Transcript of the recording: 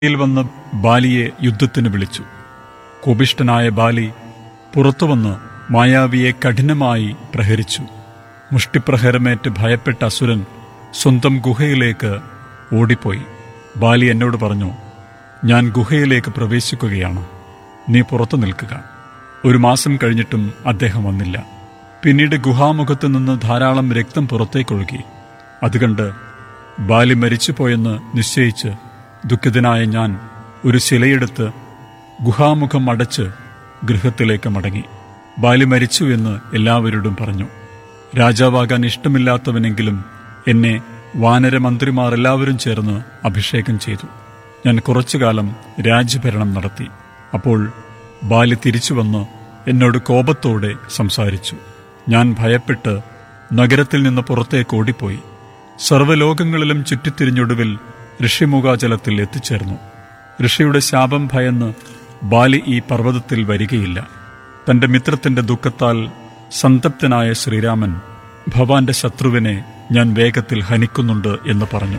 യിൽ വന്ന് ബാലിയെ യുദ്ധത്തിന് വിളിച്ചു കോപിഷ്ഠനായ ബാലി പുറത്തുവന്ന് മായാവിയെ കഠിനമായി പ്രഹരിച്ചു മുഷ്ടിപ്രഹരമേറ്റ് ഭയപ്പെട്ട അസുരൻ സ്വന്തം ഗുഹയിലേക്ക് ഓടിപ്പോയി ബാലി എന്നോട് പറഞ്ഞു ഞാൻ ഗുഹയിലേക്ക് പ്രവേശിക്കുകയാണ് നീ പുറത്തു നിൽക്കുക ഒരു മാസം കഴിഞ്ഞിട്ടും അദ്ദേഹം വന്നില്ല പിന്നീട് ഗുഹാമുഖത്തു നിന്ന് ധാരാളം രക്തം പുറത്തേക്കൊഴുകി അതുകണ്ട് ബാലി മരിച്ചുപോയെന്ന് നിശ്ചയിച്ച് ദുഃഖിതനായ ഞാൻ ഒരു ശിലയെടുത്ത് ഗുഹാമുഖം അടച്ച് ഗൃഹത്തിലേക്ക് മടങ്ങി ബാലി മരിച്ചു എന്ന് എല്ലാവരോടും പറഞ്ഞു രാജാവാകാൻ ഇഷ്ടമില്ലാത്തവനെങ്കിലും എന്നെ വാനരമന്ത്രിമാർ എല്ലാവരും ചേർന്ന് അഭിഷേകം ചെയ്തു ഞാൻ കുറച്ചുകാലം രാജ്യഭരണം നടത്തി അപ്പോൾ ബാലി തിരിച്ചു വന്ന് എന്നോട് കോപത്തോടെ സംസാരിച്ചു ഞാൻ ഭയപ്പെട്ട് നഗരത്തിൽ നിന്ന് പുറത്തേക്ക് ഓടിപ്പോയി സർവ്വലോകങ്ങളിലും ചുറ്റിത്തിരിഞ്ഞൊടുവിൽ ഋഷിമുഖാചലത്തിൽ എത്തിച്ചേർന്നു ഋഷിയുടെ ശാപം ഭയന്ന് ബാലി ഈ പർവ്വതത്തിൽ വരികയില്ല തന്റെ മിത്രത്തിന്റെ ദുഃഖത്താൽ സന്തപ്തനായ ശ്രീരാമൻ ഭവാന്റെ ശത്രുവിനെ ഞാൻ വേഗത്തിൽ ഹനിക്കുന്നുണ്ട് എന്ന് പറഞ്ഞു